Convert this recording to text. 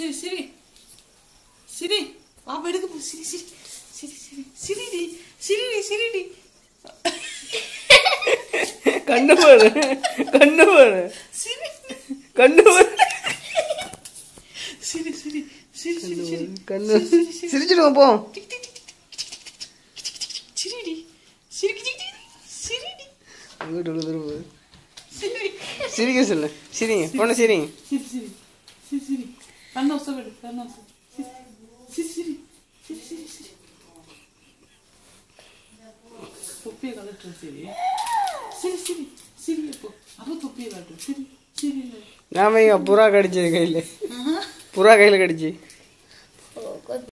சிரி சிரி சிரி பாப்பா எடுக்க போ சிரி சிரி சிரி சிரி சிரிடி சிரிடி சிரிடி கண்ணு பாரு கண்ணு பாரு சிரி கண்ணு பாரு சிரி சிரி சிரி சிரி சிரி கண்ணு சிரிச்சிடுவோம் போ சிரிடி சிரிக்கி சிரிக்கி சிரிடி அங்கிட்டு உள்ள திரும்ப சிரி சிரிக்க சொல்லு சிரிங்க பொண்ணு சிரிங்க சிரி சிரி சிரி சிரி கண்ணோசம் விடு கண்ணோசம் சிரி சிரி சிரி சிரி சிரி தொப்பியை கலட்டுற சரி சரி சரி சரி அப்போ அப்போ தொப்பியை கலட்டு சரி சரி இல்லை நாம இங்க புறா கடிச்சது கையில புறா கையில கடிச்சு